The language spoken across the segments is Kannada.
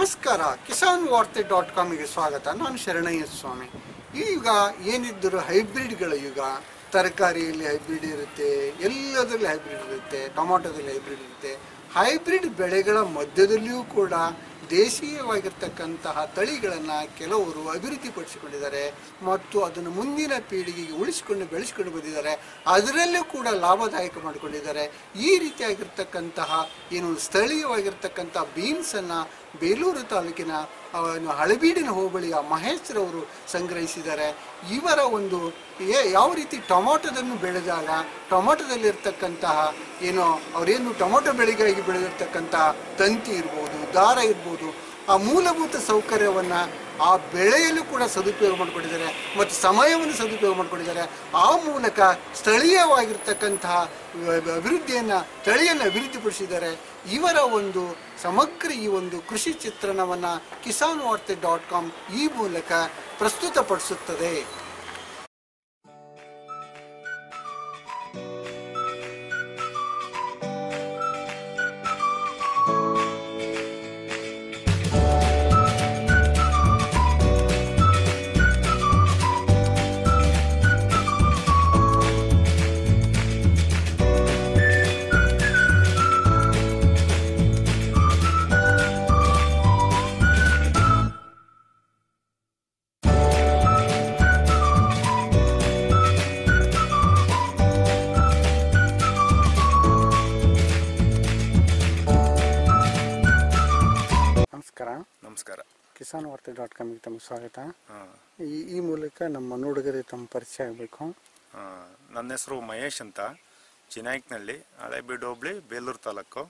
ನಮಸ್ಕಾರ ಕಿಸಾನ್ ವಾರ್ತೆ ಡಾಟ್ ಕಾಮಿಗೆ ಸ್ವಾಗತ ನಾನು ಶರಣಯ್ಯ ಸ್ವಾಮಿ ಈಗ ಏನಿದ್ದರೂ ಹೈಬ್ರಿಡ್ಗಳ ಯುಗ ತರಕಾರಿಯಲ್ಲಿ ಹೈಬ್ರಿಡ್ ಇರುತ್ತೆ ಎಲ್ಲದರಲ್ಲಿ ಹೈಬ್ರಿಡ್ ಇರುತ್ತೆ ಟೊಮಾಟೊದಲ್ಲಿ ಹೈಬ್ರಿಡ್ ಇರುತ್ತೆ ಹೈಬ್ರಿಡ್ ಬೆಳೆಗಳ ಮಧ್ಯದಲ್ಲಿಯೂ ಕೂಡ ದೇಶೀಯವಾಗಿರ್ತಕ್ಕಂತಹ ತಳಿಗಳನ್ನು ಕೆಲವರು ಅಭಿವೃದ್ಧಿಪಡಿಸಿಕೊಂಡಿದ್ದಾರೆ ಮತ್ತು ಅದನ್ನು ಮುಂದಿನ ಪೀಳಿಗೆಗೆ ಉಳಿಸಿಕೊಂಡು ಬೆಳೆಸಿಕೊಂಡು ಬಂದಿದ್ದಾರೆ ಅದರಲ್ಲೂ ಕೂಡ ಲಾಭದಾಯಕ ಮಾಡಿಕೊಂಡಿದ್ದಾರೆ ಈ ರೀತಿಯಾಗಿರ್ತಕ್ಕಂತಹ ಏನು ಸ್ಥಳೀಯವಾಗಿರ್ತಕ್ಕಂಥ ಬೀನ್ಸನ್ನು ಬೇಲೂರು ತಾಲೂಕಿನ ಆ, ಏನು ಹಳಬೀಡಿನ ಹೋಬಳಿಯ ಮಹೇಶ್ರವರು ಸಂಗ್ರಹಿಸಿದ್ದಾರೆ ಇವರ ಒಂದು ಏ- ಯಾವ ರೀತಿ ಟೊಮಾಟೊದನ್ನು ಬೆಳೆದಾಗ ಟೊಮಾಟೊದಲ್ಲಿರ್ತಕ್ಕಂತಹ ಏನು ಅವರೇನು ಟೊಮಾಟೊ ಬೆಳೆಗಾಗಿ ಬೆಳೆದಿರ್ತಕ್ಕಂತಹ ತಂತಿ ಇರ್ಬೋದು ದಾರ ಇರ್ಬೋದು ಆ ಮೂಲಭೂತ ಸೌಕರ್ಯವನ್ನು ಆ ಬೆಳೆಯಲ್ಲೂ ಕೂಡ ಸದುಪಯೋಗ ಮಾಡಿಕೊಂಡಿದ್ದಾರೆ ಮತ್ತು ಸಮಯವನ್ನು ಸದುಪಯೋಗ ಮಾಡಿಕೊಂಡಿದ್ದಾರೆ ಆ ಮೂಲಕ ಸ್ಥಳೀಯವಾಗಿರ್ತಕ್ಕಂತಹ ಅಹ್, ಅಭಿವೃದ್ಧಿಯನ್ನು ತಳಿಯನ್ನು ಅಭಿವೃದ್ಧಿಪಡಿಸಿದ್ದಾರೆ ಇವರ ಒಂದು ಸಮಗ್ರ ಈ ಒಂದು ಕೃಷಿ ಚಿತ್ರಣವನ್ನು ಕಿಸಾನ್ ವಾರ್ತೆ ಡಾಟ್ ಕಾಮ್ ಈ ಮೂಲಕ ಪ್ರಸ್ತುತಪಡಿಸುತ್ತದೆ ನಮಸ್ಕಾರ ನಮಸ್ಕಾರ ಕಿಸಾನ್ ವಾರ್ತೆ ಡಾಟ್ ಕಾಮಿಗೆ ತಮ್ಮ ಸ್ವಾಗತ ಆ, ಈ ಈ ಮೂಲಕ ನಮ್ಮ ನೋಡುಗರಿಗೆ ತಮ್ಮ ಪರಿಚಯ ಆಗಬೇಕು ಆ, ನನ್ನ ಹೆಸರು ಮಹೇಶ್ ಅಂತ ಚಿನಾಯ್ಕ್ನಳ್ಳಿ ಹಳೆಬೀಡು ಹೋಬಳಿ ಬೇಲೂರು ತಾಲೂಕು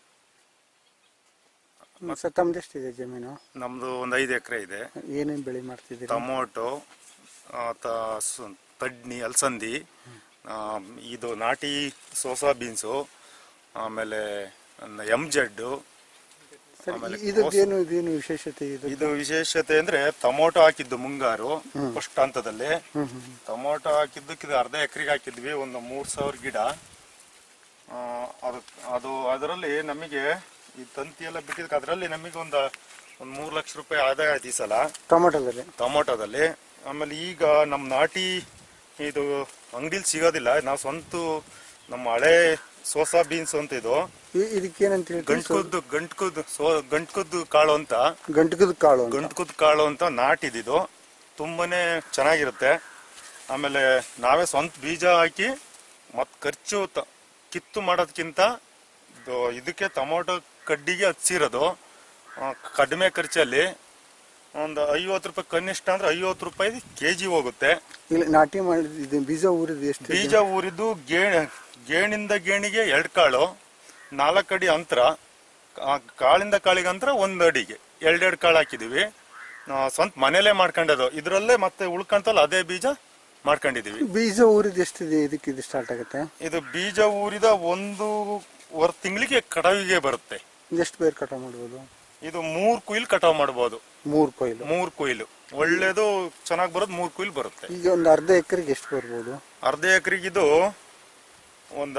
ಸರ್ ತಮ್ಮದೆಷ್ಟಿದೆ ಜಮೀನು ನಮ್ಮದು ಒಂದು ಐದು ಎಕರೆ ಇದೆ ಏನೇನು ಬೆಳೆ ಮಾಡ್ತಿದ್ದೀರಿ ಟೊಮೊಟೊ ಆ, ತ- ಸ- ತಡ್ನಿ ಅಲಸಂದಿ ಆ, ಇದು ನಾಟಿ ಸೋಸಾ ಬೀನ್ಸು ಆಮೇಲೆ ಎಮ್ ಜೆಡ್ಡು ಸರ್ ಆಮೇಲೆ ಇದೇನು ಇದೇನು ವಿಶೇಷತೆ ಇದು ಇದು ವಿಶೇಷತೆ ಅಂದ್ರೆ ಟೊಮೊಟೊ ಹಾಕಿದ್ದು ಮುಂಗಾರು ಫಸ್ಟ್ ಹಂತದಲ್ಲಿ ಟೊಮೊಟೊ ಹಾಕಿದ್ದಕ್ಕೆ ಇದು ಅರ್ಧ ಎಕರೆಗೆ ಹಾಕಿದ್ವಿ ಒಂದು ಮೂರ್ ಸಾವಿರ ಗಿಡ ಆ, ಅದು ಅದು ಅದರಲ್ಲಿ ನಮಗೆ ಈ ತಂತಿ ಎಲ್ಲ ಬಿಟ್ಟಿದ್ದಕ್ಕೆ ಅದರಲ್ಲಿ ನಮಗೆ ಒಂದು ಒಂದು ಮೂರು ಲಕ್ಷ ರೂಪಾಯಿ ಆದಾಯ ಆಯ್ತು ಈ ಸಲ ಟೊಮೆಟೊದಲ್ಲಿ ಟೊಮೊಟೊದಲ್ಲಿ ಆಮೇಲೆ ಈಗ ನಮ್ಮ ನಾಟಿ ಇದು ಅಂಗಡಿಲಿ ಸಿಗೋದಿಲ್ಲ ನಾವು ಸ್ವಂತ ನಮ್ಮ ಹಳೆ ಸೋಸಾ ಬೀನ್ಸ್ ಅಂತ ಇದು ಇ- ಇದಕ್ಕೇನಂತ ಹೇಳ್ತೀವಿ ಗಂಟ್ಕುದ್ದು ಗಂಟ್ಕುದ್ದು ಸೋ ಗಂಟ್ಕುದ್ದು ಕಾಳು ಅಂತ ಗಂಟಕದ ಕಾಳು ಅಂತ. ಗಂಟ್ಕುದ್ ಕಾಳು ಅಂತ ನಾಟಿದ್ದು ತುಂಬಾನೇ ಚೆನ್ನಾಗಿರುತ್ತೆ ಆಮೇಲೆ ನಾವೇ ಸ್ವಂತ ಬೀಜ ಹಾಕಿ ಮತ್ ಖರ್ಚು ತ- ಕಿತ್ತು ಮಾಡೋದಕ್ಕಿಂತ ಇದು- ಇದಕ್ಕೆ ಟೊಮೊಟೊ ಕಡ್ಡಿಗೆ ಹಚ್ಚಿರೋದು ಆ, ಕಡಿಮೆ ಖರ್ಚಲ್ಲಿ ಒಂದು ಐವತ್ತು ರೂಪಾಯಿ ಕನಿಷ್ಠ ಅಂದ್ರೆ ಐವತ್ತು ರೂಪಾಯಿ ಕೆ ಜಿ ಹೋಗುತ್ತೆ ಇಲ್ಲ ನಾಟಿ ಮಾಡಿದ ಇದು ಬೀಜ ಊರಿದ ಎಷ್ಟು ಬೀಜ ಊರಿದ್ದು ಗೇ ಗೇಣಿಂದ ಗೇಣಿಗೆ ಎರಡು ಕಾಳು ನಾಲ್ಕು ಅಡಿ ಅಂತರ ಆ ಕಾಳಿಂದ ಕಾಳಿಗೆ ಅಂತರ ಒಂದು ಅಡಿಗೆ ಎರಡೆರಡು ಕಾಳು ಹಾಕಿದೀವಿ ಆ, ಸ್ವಂತ ಮನೇಲೆ ಮಾಡ್ಕೊಂಡದು ಇದರಲ್ಲೇ ಮತ್ತೆ ಉಳ್ಕೊಂತಲ್ಲ ಅದೇ ಬೀಜ ಮಾಡ್ಕೊಂಡಿದೀವಿ ಬೀಜ ಊರಿದ ಎಷ್ಟಿದೆ ಇದಕ್ಕೆ ಇದು ಸ್ಟಾರ್ಟ್ ಆಗುತ್ತೆ ಇದು ಬೀಜ ಊರಿದ ಒಂದು ವರ್ ತಿಂಗಳಿಗೆ ಕಟಾವಿಗೆ ಬರುತ್ತೆ ಎಷ್ಟು ಬೇರ್ ಕಟಾವ್ ಮಾಡ್ಬೋದು ಇದು ಮೂರ್ ಕುಯ್ಲ್ ಕಟಾವ್ ಮಾಡಬಹುದು ಮೂರು ಕೊಯ್ಲು ಮೂರ್ ಕುಯ್ಲು ಒಳ್ಳೇದು ಚೆನ್ನಾಗಿ ಬರೋದು ಮೂರ್ ಕುಯ್ಲ್ ಬರುತ್ತೆ ಈಗ ಒಂದು ಅರ್ಧ ಎಕರೆಗೆ ಎಷ್ಟು ಬರ್ಬೋದು ಅರ್ಧ ಎಕರೆಗಿದು ಒಂದ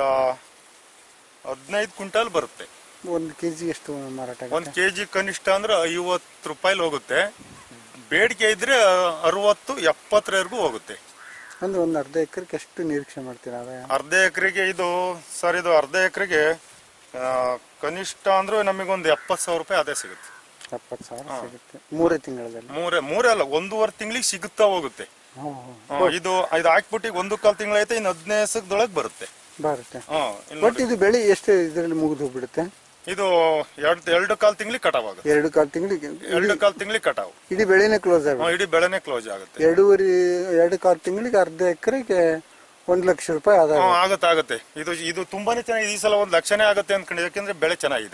ಹದಿನೈದು ಕ್ವಿಂಟಾಲ್ ಬರುತ್ತೆ ಒಂದು ಕೆ ಜಿ ಎಷ್ಟು ಮಾರಾಟ ಒಂದ್ ಆಗುತ್ತೆ ಕೆಜಿ ಕನಿಷ್ಠ ಅಂದ್ರೆ ಐವತ್ತು ರೂಪಾಯಿ ಹೋಗುತ್ತೆ ಬೇಡಿಕೆ ಇದ್ರೆ ಅರವತ್ತು ಎಪ್ಪತ್ತರವರೆಗೂ ಹೋಗುತ್ತೆ ಅಂದ್ರೆ ಒಂದು ಅರ್ಧ ಎಕರೆಗೆ ಎಷ್ಟು ನಿರೀಕ್ಷೆ ಮಾಡ್ತೀರಾ ಆದಾಯ ಅರ್ಧ ಎಕರೆಗೆ ಇದು ಸರ್ ಇದು ಅರ್ಧ ಎಕರೆಗೆ ಕನಿಷ್ಠ ಅಂದ್ರೆ ನಮಗೊಂದು ಎಪ್ಪತ್ತು ಸಾವಿರ ರೂಪಾಯಿ ಅದೇ ಸಿಗುತ್ತೆ ಎಪ್ಪತ್ತು ಸಾವಿರ ಸಿಗುತ್ತೆ ಮೂರೇ ತಿಂಗಳಲ್ಲಿ ಮೂರೇ ಮೂರೇ ಅಲ್ಲ ಒಂದೂವರೆ ತಿಂಗಳಿಗೆ ಸಿಗುತ್ತಾ ಹೋಗುತ್ತೆ ಹ್ಞೂ ಹ್ಞೂ ಆ, ಇದು ಇದು ಹಾಕ್ಬಿಟ್ಟು ಈಗ ಒಂದು ಕಾಲ್ ತಿಂಗಳೈತೆ ಇನ್ನು ಹದಿನೈದು ದಿವಸದೊಳಗೆ ಬರುತ್ತೆ ಬರುತ್ತೆ ಹಾ ಇಲ್ಲಿ ಒಟ್ಟು ಇದು ಬೆಳೆ ಎಷ್ಟು ಇದರಲ್ಲಿ ಮುಗಿದು ಹೋಗ್ಬಿಡುತ್ತೆ ಇದು ಎರಡು ಎರಡು ಕಾಲ್ ತಿಂಗಳಿಗೆ ಕಟಾವ್ ಆಗುತ್ತೆ ಎರಡು ಕಾಲು ತಿಂಗಳಿಗೆ ಎರಡು ಕಾಲ್ ತಿಂಗಳಿಗೆ ಕಟಾವು ಇಡೀ ಬೆಳೆನೇ ಕ್ಲೋಸ್ ಹಾ, ಆಗುತ್ತೆ ಇಡೀ ಬೆಳೆನೇ ಕ್ಲೋಸ್ ಆಗುತ್ತೆ ಎರಡೂವರೆ ಎರಡು ಕಾಲು ತಿಂಗಳಿಗೆ ಅರ್ಧ ಎಕರೆಗೆ ಒಂದು ಲಕ್ಷ ರೂಪಾಯಿ ಆದಾಯ ಹಾ, ಆಗತ್ತೆ ಆಗತ್ತೆ ಇದು ಇದು ತುಂಬಾನೇ ಚೆನ್ನಾಗಿದೆ ಈ ಸಲ ಒಂದು ಲಕ್ಷನೇ ಆಗುತ್ತೆ ಅನ್ಕೊಂಡು ಯಾಕೆಂದ್ರೆ ಬೆಳೆ ಚೆನ್ನಾಗಿದೆ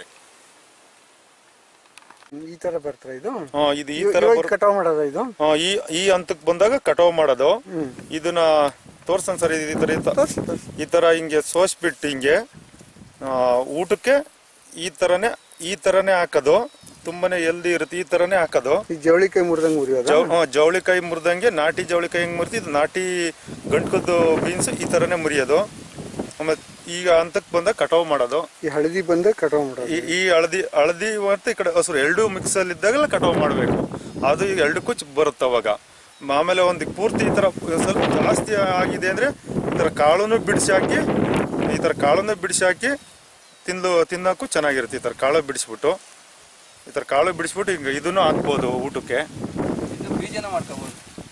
ಈ ತರ ಬರ್ತಾರೆ ಇದು ಹಾ, ಇದು ಈ ಇವ- ತರ ಇವಾಗ ಬರು- ಕಟಾವ್ ಮಾಡೋದ ಇದು ಹಾ, ಈ ಈ ಹಂತಕ್ಕೆ ಬಂದಾಗ ಕಟಾವ್ ಮಾಡೋದು ಹ್ಮ್. ಇದನ್ನ ತೋರ್ಸನ್ ಸರ್ ಈ ತರ ಇತ್ತ- ತೋರ್ಸಿ, ತೋರ್ಸಿ. ಈ ತರ ಹಿಂಗೆ ಸೋಸ್ಬಿಟ್ಟು ಹಿಂಗೆ ಆ, ಊಟಕ್ಕೆ ಈ ತರನೇ ಈ ತರನೇ ಹಾಕೋದು ತುಂಬಾನೇ ಎಲ್ದಿ ಇರುತ್ತೆ ಈ ತರನೇ ಹಾಕೋದು ಈ ಜವಳಿ ಕೈ ಮುರಿದಂಗೆ ಉರಿಯೋದ ಜವ್- ಹಾ, ಜವಳಿಕಾಯಿ ಮುರಿದಂಗೆ ನಾಟಿ ಜವಳಿಕಾಯಿ ಹೆಂಗ್ ಮುರಿದು ಇದು ನಾಟಿ ಗಂಟ್ಕದ್ದು ಬೀನ್ಸ್ ಈ ತರನೇ ಮುರಿಯೋದು ಆಮೇಲೆ ಈಗ ಹಂತಕ್ಕೆ ಬಂದಾಗ ಕಟಾವು ಮಾಡೋದು ಈ ಹಳದಿ ಬಂದ ಕಟಾವ್ ಮಾಡೋದು ಈ ಈ ಹಳದಿ ಹಳದಿ ಮತ್ತು ಈ ಕಡೆ ಹಸಿರು ಎರಡೂ ಮಿಕ್ಸ್ ಅಲ್ಲಿ ಇದ್ದಾಗೆಲ್ಲ ಕಟಾವು ಮಾಡಬೇಕು ಅದು ಈಗ ಎರಡಕ್ಕೂ ಚ್- ಬರುತ್ತೆ ಅವಾಗ ಆಮೇಲೆ ಒಂದು ಪೂರ್ತಿ ಈ ಥರ ಸ್ವಲ್ಪ ಜಾಸ್ತಿ ಆಗಿದೆ ಅಂದರೆ ಈ ಥರ ಕಾಳನ್ನು ಬಿಡಿಸಿ ಹಾಕಿ ಈ ಥರ ಕಾಳನ್ನು ಬಿಡಿಸಿ ಹಾಕಿ ತಿಂದು ತಿನ್ನೋಕ್ಕೂ ಚೆನ್ನಾಗಿರುತ್ತೆ ಈ ಥರ ಕಾಳು ಬಿಡಿಸ್ಬಿಟ್ಟು ಈ ಥರ ಕಾಳು ಬಿಡಿಸ್ಬಿಟ್ಟು ಹಿಂಗೆ ಇದನ್ನು ಹಾಕ್ಬೋದು ಊಟಕ್ಕೆ ಇದು ಬೀಜನ ಮಾಡ್ಕೋಬಹುದು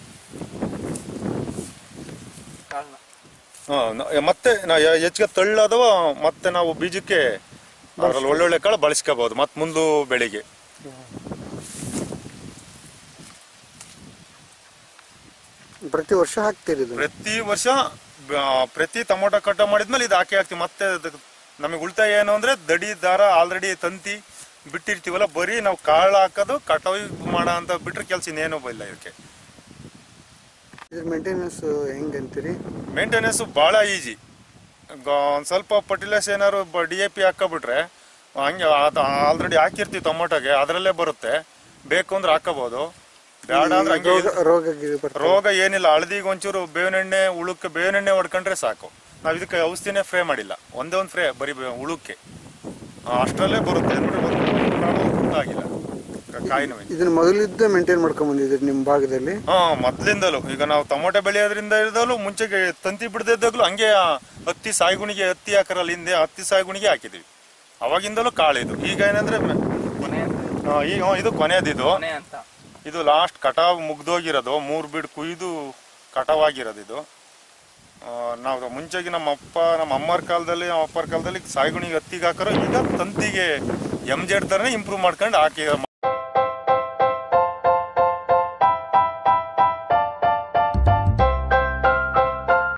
ಕಾಳನ್ನ ಹಾ, ನ- ಮತ್ತೆ ನಾ ಯ- ಹೆಚ್ಚಿಗೆ ತಳ್ಳೋದು ಮತ್ತೆ ನಾವು ಬೀಜಕ್ಕೆ ಅದ್ರಲ್ಲಿ ಒಳ್ಳೊಳ್ಳೆ ಕಾಳು ಬಳಸ್ಕೋಬಹುದು ಮತ್ತೆ ಮುಂದು ಬೆಳೆಗೆ ಪ್ರತಿ ವರ್ಷ ಹಾಕ್ತೀರಿ ಇದು ಪ್ರತಿ ವರ್ಷ ಬ- ಪ್ರತಿ ಟೊಮೊಟೊ ಕಟ ಮಾಡಿದ್ಮೇಲೆ ಇದು ಹಾಕಿ ಹಾಕ್ತಿವಿ ಮತ್ತೆ ಅದಕ್ಕೆ ನಮಗೆ ಉಳಿತಾಯ ಏನು ಅಂದ್ರೆ ದಡಿ ದಾರ ಆಲ್ರೆಡಿ ತಂತಿ ಬಿಟ್ಟಿರ್ತೀವಲ್ಲ ಬರೀ ನಾವು ಕಾಳು ಹಾಕೋದು ಕಟಾವಿ ಮಾಡೋ ಅಂತ ಬಿಟ್ರೆ ಕೆಲಸ ಇನ್ನೇನೂ ಇಲ್ಲ ಇದಕ್ಕೆ ಇದ್ರ ಮೇಂಟೆನೆನ್ಸ್ ಹೆಂಗ್ ಅಂತೀರಿ ಮೇಂಟೆನೆನ್ಸ್ ಭಾಳ ಈಜಿ ಒಂದು ಸ್ವಲ್ಪ ಫರ್ಟಿಲೈಸ್ ಏನಾದ್ರು ಡಿ ಎ ಪಿ ಹಾಕೊಬಿಟ್ರೆ ಹಂಗೆ ಅದು ಆಲ್ರೆಡಿ ಹಾಕಿರ್ತೀವಿ ಟೊಮೊಟೊಗೆ ಅದರಲ್ಲೇ ಬರುತ್ತೆ ಬೇಕು ಅಂದ್ರೆ ಹಾಕೋಬಹುದು ಬೇಡ ಅಂದ್ರೆ ಹಂಗೆ ರೋಗ ರೋಗ ಗಿರಿ ಬರ್ತದೆ ರೋಗ ಏನಿಲ್ಲ ಹಳದಿಗೆ ಒಂಚೂರು ಬೇವಿನೆಣ್ಣೆ ಉಳುಕ್ಕೆ ಬೇವಿನೆಣ್ಣೆ ಹೊಡ್ಕೊಂಡ್ರೆ ಸಾಕು ನಾವು ಇದಕ್ಕೆ ಔಷಧಿನೇ ಫ್ರೇ ಮಾಡಿಲ್ಲ ಒಂದೇ ಒಂದು ಫ್ರೇ ಬರೀ ಬೇ- ಉಳುಕ್ಕೆ ಆ, ಅಷ್ಟರಲ್ಲೇ ಬರುತ್ತೆ ಅಂದ್ರೆ ಒಂದು ಪ್ರಾಬ್ಲಮ್ ಆಗಿಲ್ಲ ಕಾಯಿನೂ ಇದನ್ನ ಮೊದಲಿದ್ದ ಮೇಂಟೈನ್ ಮಾಡ್ಕೊಂಡ್ ಬಂದಿದ್ರಿ ನಿಮ್ ಭಾಗದಲ್ಲಿ ಹಾ ಮೊದ್ಲಿಂದಲೂ ಈಗ ನಾವು ಟೊಮೊಟೊ ಬೆಳೆಯೋದ್ರಿಂದ ಇದ್ದಾಗಲೂ ಮುಂಚೆಗೆ ತಂತಿ ಬಿಡದಿದ್ದಾಗಲೂ ಹಂಗೆ ಆ ಹತ್ತಿ ಸಾಯ್ಗುಣಿಗೆ ಹತ್ತಿ ಹಾಕರಲ್ಲ ಹಿಂದೆ ಹತ್ತಿ ಸಾಯ್ಗುಣಿಗೆ ಹಾಕಿದ್ವಿ ಅವಾಗಿಂದಲೂ ಕಾಳಿದು ಈಗ ಏನಂದ್ರೆ ಮ- ಕೊನೆ ಅಂತ ಆ, ಈಗ ಹ್ಮ್, ಇದು ಕೊನೆಯದಿದು ಕೊನೆ ಅಂತ ಇದು ಲಾಸ್ಟ್ ಕಟಾವ್ ಮುಗ್ದೋಗಿರೋದು ಮೂರು ಬೀಡ್ ಕುಯ್ದು ಕಟಾವಾಗಿರೋದು ಇದು ಆ, ನಾವು ಮುಂಚೆಗೆ ನಮ್ಮ ಅಪ್ಪ ನಮ್ಮ ಅಮ್ಮರ ಕಾಲದಲ್ಲಿ ನಮ್ಮ ಅಪ್ಪರ ಕಾಲದಲ್ಲಿ ಸಾಯ್ಗುಣಿಗೆ ಹತ್ತಿಗೆ ಹಾಕೋರು ಈಗ ತಂತಿಗೆ ಎಮ್ ಜೆಡ್ ಥರನೇ ಇಂಪ್ರೂವ್ ಮಾಡ್ಕೊಂಡು ಹಾಕಿ